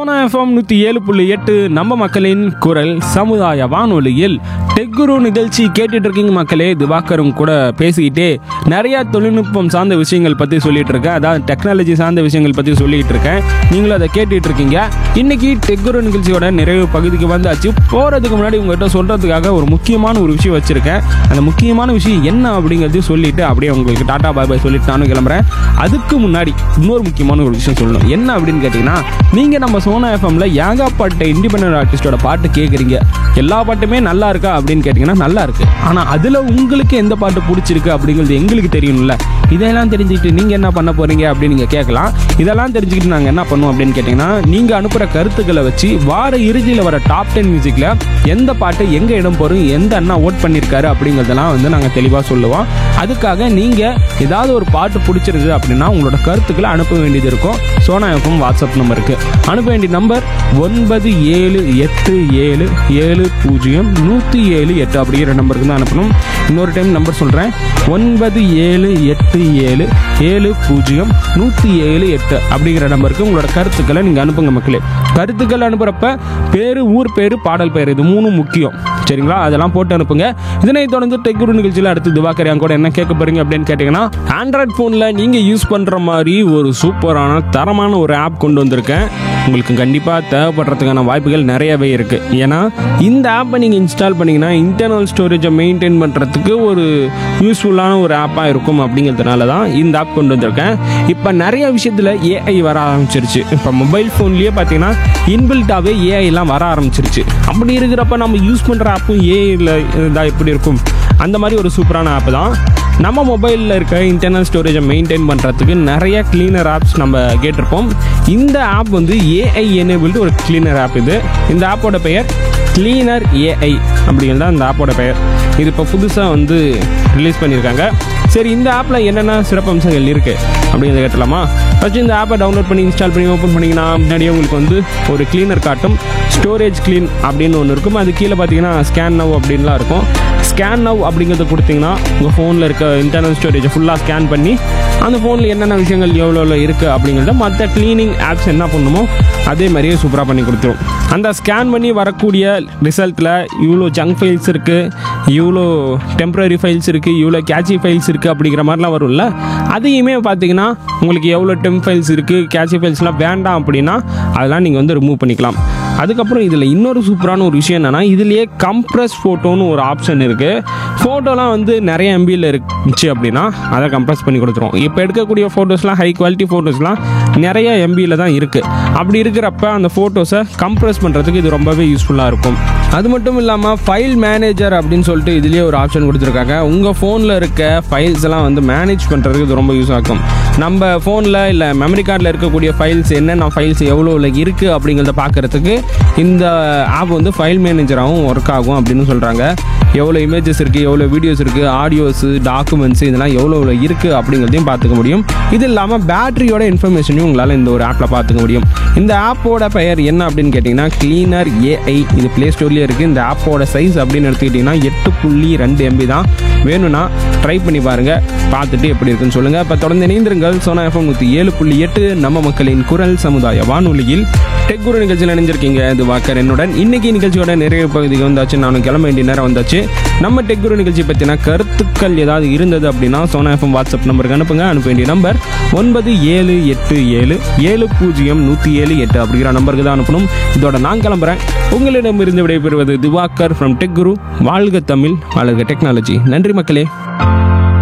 Sona FM நூற்றி ஏழு புள்ளி எட்டு நம்ம மக்களின் குரல் சமுதாய வானொலியில் டெக்குரு நிகழ்ச்சி கேட்டுட்டு இருக்கீங்க மக்களே திவாகரும் கூட பேசிக்கிட்டே நிறைய தொழில்நுட்பம் சார்ந்த விஷயங்கள் பற்றி சொல்லிட்டு இருக்கேன் அதாவது டெக்னாலஜி சார்ந்த விஷயங்கள் பற்றி சொல்லிட்டு இருக்கேன் நீங்களும் அதை கேட்டுட்டு இருக்கீங்க இன்னைக்கு டெக்குரு நிகழ்ச்சியோட நிறைவு பகுதிக்கு வந்தாச்சு போகிறதுக்கு முன்னாடி உங்கள்கிட்ட சொல்கிறதுக்காக ஒரு முக்கியமான ஒரு விஷயம் வச்சுருக்கேன் அந்த முக்கியமான விஷயம் என்ன அப்படிங்கிறதையும் சொல்லிட்டு அப்படியே உங்களுக்கு டாடா பாய் பாய் சொல்லிட்டு நானும் கிளம்புறேன் அதுக்கு முன்னாடி இன்னொரு முக்கியமான ஒரு விஷயம் சொல்லணும் என்ன அப்படின்னு கேட்டிங்கன்னா நீங்கள் நம்ம சோனா எஃப்எம்ல ஏகாப்பட்ட இண்டிபெண்டன்ட் ஆர்டிஸ்டோட பாட்டு கேட்குறீங்க எல்லா பாட்டுமே நல்லா இருக்கா அப்படின்னு கேட்டிங்கன்னா நல்லா இருக்கு ஆனால் அதில் உங்களுக்கு எந்த பாட்டு பிடிச்சிருக்கு அப்படிங்கிறது எங்களுக்கு தெரியணும்ல இதெல்லாம் தெரிஞ்சுக்கிட்டு நீங்கள் என்ன பண்ண போகிறீங்க அப்படின்னு நீங்கள் கேட்கலாம் இதெல்லாம் தெரிஞ்சுக்கிட்டு நாங்கள் என்ன பண்ணுவோம் அப்படின்னு கேட்டிங்கன்னா நீங்கள் அனுப்புகிற கருத்துக்களை வச்சு வார இறுதியில் வர டாப் டென் மியூசிக்கில் எந்த பாட்டு எங்கே இடம் போகிறோம் எந்த அண்ணா ஓட் பண்ணியிருக்காரு அப்படிங்கிறதெல்லாம் வந்து நாங்கள் தெளிவாக சொல்லுவோம் அதுக்காக நீங்கள் ஏதாவது ஒரு பாட்டு பிடிச்சிருக்கு அப்படின்னா உங்களோட கருத்துக்களை அனுப்ப வேண்டியது இருக்கும் சோனா எஃப்எம் வாட்ஸ்அப் நம்பருக்கு அனுப்ப வேண்டிய நம்பர் ஒன்பது ஏழு எட்டு ஏழு ஏழு பூஜ்ஜியம் நூற்றி ஏழு எட்டு அப்படிங்கிற நம்பருக்கு தான் அனுப்பணும் இன்னொரு டைம் நம்பர் சொல்கிறேன் ஒன்பது ஏழு எட்டு ஏழு ஏழு பூஜ்ஜியம் நூற்றி ஏழு எட்டு அப்படிங்கிற நம்பருக்கு உங்களோட கருத்துக்களை நீங்கள் அனுப்புங்க மக்களே கருத்துக்கள் அனுப்புகிறப்ப பேர் ஊர் பேர் பாடல் பேர் இது மூணும் முக்கியம் சரிங்களா அதெல்லாம் போட்டு அனுப்புங்க இதனை தொடர்ந்து டெக்குரு நிகழ்ச்சியில் அடுத்து திவாகர் என் கூட என்ன கேட்க போறீங்க அப்படின்னு கேட்டிங்கன்னா ஆண்ட்ராய்ட் ஃபோனில் நீங்கள் யூஸ் பண்ணுற மாதிரி ஒரு சூப்பரான தரமான ஒரு ஆப் கொண்டு வந்திருக்கேன் உங்களுக்கு கண்டிப்பாக தேவைப்படுறதுக்கான வாய்ப்புகள் நிறையவே இருக்குது ஏன்னா இந்த ஆப்பை நீங்கள் இன்ஸ்டால் பண்ணிங்கன்னா இன்டர்னல் ஸ்டோரேஜை மெயின்டைன் பண்ணுறதுக்கு ஒரு யூஸ்ஃபுல்லான ஒரு ஆப்பாக இருக்கும் அப்படிங்கிறதுனால தான் இந்த ஆப் கொண்டு வந்திருக்கேன் இப்போ நிறைய விஷயத்தில் ஏஐ வர ஆரம்பிச்சிருச்சு இப்போ மொபைல் ஃபோன்லேயே பார்த்தீங்கன்னா இன்பில்ட்டாகவே ஏஐலாம் வர ஆரம்பிச்சிருச்சு அப்படி இருக்கிறப்ப நம்ம யூஸ் பண்ணுற ஆப்பும் ஏஐயில் இருந்தால் எப்படி இருக்கும் அந்த மாதிரி ஒரு சூப்பரான ஆப் தான் நம்ம மொபைலில் இருக்க இன்டர்னல் ஸ்டோரேஜை மெயின்டைன் பண்ணுறதுக்கு நிறைய கிளீனர் ஆப்ஸ் நம்ம கேட்டிருப்போம் இந்த ஆப் வந்து ஏஐ எனேபிள்டு ஒரு கிளீனர் ஆப் இது இந்த ஆப்போட பெயர் கிளீனர் ஏஐ அப்படிங்கிறது தான் இந்த ஆப்போட பெயர் இது இப்போ புதுசாக வந்து ரிலீஸ் பண்ணியிருக்காங்க சரி இந்த ஆப்பில் என்னென்ன சிறப்பம்சங்கள் இருக்குது அப்படிங்கிறத கேட்டலாமா ஃபஸ்ட்டு இந்த ஆப்பை டவுன்லோட் பண்ணி இன்ஸ்டால் பண்ணி ஓப்பன் பண்ணிங்கன்னா முன்னாடியே உங்களுக்கு வந்து ஒரு கிளீனர் காட்டும் ஸ்டோரேஜ் க்ளீன் அப்படின்னு ஒன்று இருக்கும் அது கீழே பார்த்தீங்கன்னா ஸ்கேன் நவ் அப்படின்லாம் இருக்கும் ஸ்கேன் நவ் அப்படிங்கிறத கொடுத்தீங்கன்னா உங்கள் ஃபோனில் இருக்க இன்டர்னல் ஸ்டோரேஜை ஃபுல்லாக ஸ்கேன் பண்ணி அந்த ஃபோனில் என்னென்ன விஷயங்கள் எவ்வளோ எவ்வளோ இருக்குது அப்படிங்கிறத மற்ற க்ளீனிங் ஆப்ஸ் என்ன பண்ணுமோ அதே மாதிரியே சூப்பராக பண்ணி கொடுத்துரும் அந்த ஸ்கேன் பண்ணி வரக்கூடிய ரிசல்ட்டில் இவ்வளோ ஜங்க் ஃபைல்ஸ் இருக்குது இவ்வளோ டெம்பரரி ஃபைல்ஸ் இருக்குது இவ்வளோ கேட்சி ஃபைல்ஸ் இருக்குது அப்படிங்கிற மாதிரிலாம் வரும்ல அதையுமே பார்த்தீங்கன்னா உங்களுக்கு எவ்வளோ டெம்ப் ஃபைல்ஸ் இருக்குது கேட்சி ஃபைல்ஸ்லாம் வேண்டாம் அப்படின்னா அதெல்லாம் நீங்கள் வந்து ரிமூவ் பண்ணிக்கலாம் அதுக்கப்புறம் இதில் இன்னொரு சூப்பரான ஒரு விஷயம் என்னென்னா இதுலேயே கம்ப்ரஸ் ஃபோட்டோன்னு ஒரு ஆப்ஷன் இருக்குது ஃபோட்டோலாம் வந்து நிறைய எம்பியில் இருந்துச்சு அப்படின்னா அதை கம்ப்ரஸ் பண்ணி கொடுத்துரும் இப்போ எடுக்கக்கூடிய ஃபோட்டோஸ்லாம் ஹை குவாலிட்டி ஃபோட்டோஸ்லாம் நிறைய எம்பியில் தான் இருக்குது அப்படி இருக்கிறப்ப அந்த ஃபோட்டோஸை கம்ப்ரஸ் பண்ணுறதுக்கு இது ரொம்பவே யூஸ்ஃபுல்லாக இருக்கும் அது மட்டும் இல்லாமல் ஃபைல் மேனேஜர் அப்படின்னு சொல்லிட்டு இதுலேயே ஒரு ஆப்ஷன் கொடுத்துருக்காங்க உங்கள் ஃபோனில் இருக்க ஃபைல்ஸ் எல்லாம் வந்து மேனேஜ் பண்ணுறதுக்கு இது ரொம்ப யூஸ் ஆகும் நம்ம ஃபோனில் இல்லை மெமரி கார்டில் இருக்கக்கூடிய ஃபைல்ஸ் என்னென்ன ஃபைல்ஸ் எவ்வளோ இருக்குது அப்படிங்கிறத பார்க்குறதுக்கு இந்த ஆப் வந்து ஃபைல் மேனேஜராகவும் ஒர்க் ஆகும் அப்படின்னு சொல்கிறாங்க எவ்வளோ இமேஜஸ் இருக்குது எவ்வளோ வீடியோஸ் இருக்குது ஆடியோஸு டாக்குமெண்ட்ஸ் இதெல்லாம் எவ்வளோ இருக்குது அப்படிங்கிறதையும் பார்த்துக்க முடியும் இது இல்லாமல் பேட்டரியோட இன்ஃபர்மேஷனையும் உங்களால் இந்த ஒரு ஆப்பில் பார்த்துக்க முடியும் இந்த ஆப்போட பெயர் என்ன அப்படின்னு கேட்டிங்கன்னா க்ளீனர் ஏஐ இது ப்ளே ஸ்டோர்லேயே இருக்குது இந்த ஆப்போட சைஸ் அப்படின்னு எடுத்துக்கிட்டிங்கன்னா எட்டு புள்ளி ரெண்டு எம்பி தான் வேணும்னா ட்ரை பண்ணி பாருங்கள் பார்த்துட்டு எப்படி இருக்குன்னு சொல்லுங்கள் இப்போ தொடர்ந்து இணைந்திருங்கள் சோனா எஃப்எம் நூற்றி ஏழு புள்ளி எட்டு நம்ம மக்களின் குரல் சமுதாய வானொலியில் டெக் குரு நிகழ்ச்சியில் இணைஞ்சிருக்கீங்க இது வாக்கர் என்னுடன் இன்னைக்கு நிகழ்ச்சியோட நிறைய பகுதிக்கு வந்தாச்சு நானும் கிளம்ப வேண்டிய நேரம் வந்தாச்சு நம்ம டெக் குரு நிகழ்ச்சி பற்றின கருத்துக்கள் ஏதாவது இருந்தது அப்படின்னா சோனா எஃப்எம் வாட்ஸ்அப் நம்பருக்கு அனுப்புங்க அனுப்ப வேண்டிய நம்பர் ஒன்பது ஏழு எட்டு ஏழு ஏழு பூஜ்ஜியம் நூற்றி ஏழு எட்டு அப்படிங்கிற நம்பருக்கு தான் அனுப்பணும் இதோட நான் கிளம்புறேன் உங்களிடமிருந்து விடைபெறுவது திவாக்கர் ஃப்ரம் டெக் குரு வாழ்க தமிழ் வாழ்க டெக்னாலஜி நன்றி மக்களே